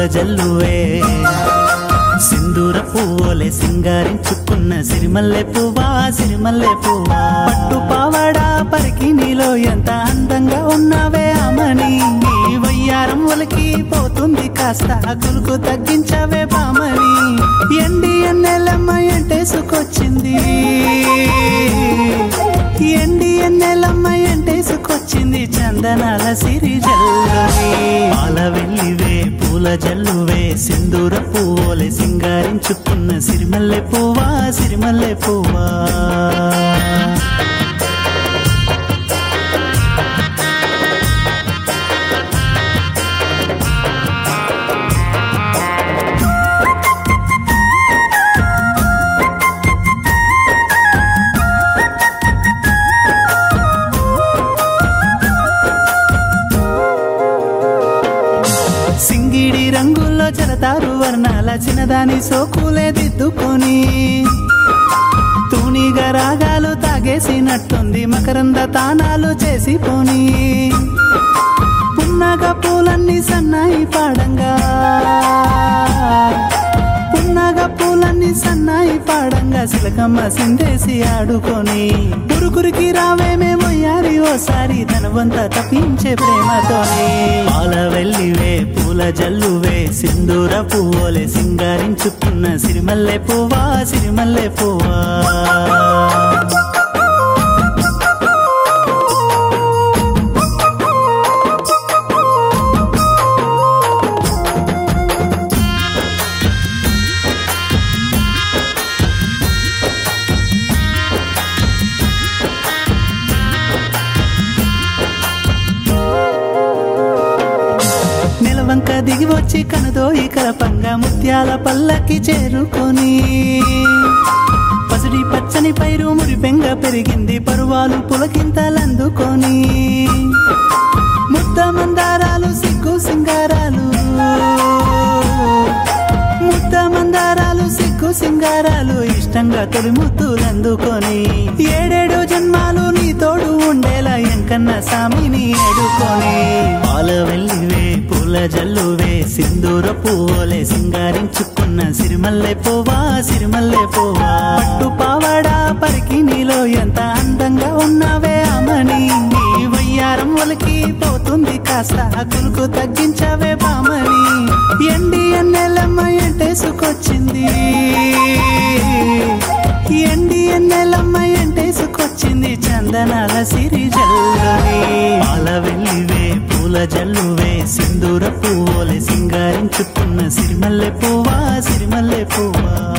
జల్లువే సింధూర పువ్వులే సింగారించుకున్న సిరిమల్లె పువ్వా సిరిమల్లె పువ్వా పట్టు పావడా పరికి నీలో ఎంత అందంగా ఉన్నావే అమని నీ వయ్యారం ఒలికి పోతుంది కాస్త కులుకు తగ్గించవే బామని ఎండి ఎన్నెలమ్మ ఎంటేసుకొచ్చింది ఎండి ఎన్నెలమ్మ ఎంటేసుకొచ్చింది చందనాల సిరి జల్లుని పాల వెళ్ళివే పూల జల్లువే సింధూర పువ్వులే సింగారించుకున్న సిరిమల్లె పువ్వా సిరిమల్లె పువ్వా సింగిడి రంగుల్లో జరతారు వర్ణాల చిన్నదాని సోకులే దిద్దుకొని తూణిగా రాగాలు తాగేసినట్టుంది మకరంద తానాలు చేసి పోని పున్నగ పూలన్నీ సన్నాయి పాడంగా పున్నగ పూలన్నీ సన్నాయి పాడంగా సిలకమ్మ సిందేసి ఆడుకొని పురుగురికి రావేమే మొయ్యారి ఓసారి తన వంత తప్పించే ప్రేమతోనే పాల వెళ్ళివే పూల జల్లువే సింధూర పువ్వులే సింగారించుకున్న సిరిమల్లె పువ్వా సిరిమల్లె పువ్వా నిలవంక దిగి వచ్చి కనదోయి కలపంగా ముత్యాల పల్లకి చేరుకొని పసిడి పచ్చని పైరు మురిపెంగ పెరిగింది పరువాలు పులకింతలందుకొని ముద్ద మందారాలు సిగ్గు సింగారాలు ముద్ద మందారాలు సిగ్గు సింగారాలు ఇష్టంగా తొలి ముద్దులందుకొని ఏడేడు జన్మాలు నీ తోడు ఉండేలా ఎంకన్న సామిని ఏడుకొని పాల వెళ్ళివే పూల జల్లువే సింధూర పువ్వులే సింగారించుకున్న సిరిమల్లె పువ్వా సిరిమల్లె పువ్వా పట్టు పావడా పరికి నీలో ఎంత అందంగా ఉన్నావే అమని నీ వయ్యారం ఒలికి పోతుంది కాస్త కులుకు తగ్గించవే బామని ఎండి ఎన్నెలమ్మ ఎంటేసుకొచ్చింది ఎండి ఎన్నెలమ్మ ఎంటేసుకొచ్చింది చందనాల సిరి జల్లుని పాల వెళ్ళివే పూల జల్లువే సింధూర పువ్వులే సింగారించుకున్న సిరిమల్లె పువ్వా సిరిమల్లె పువ్వా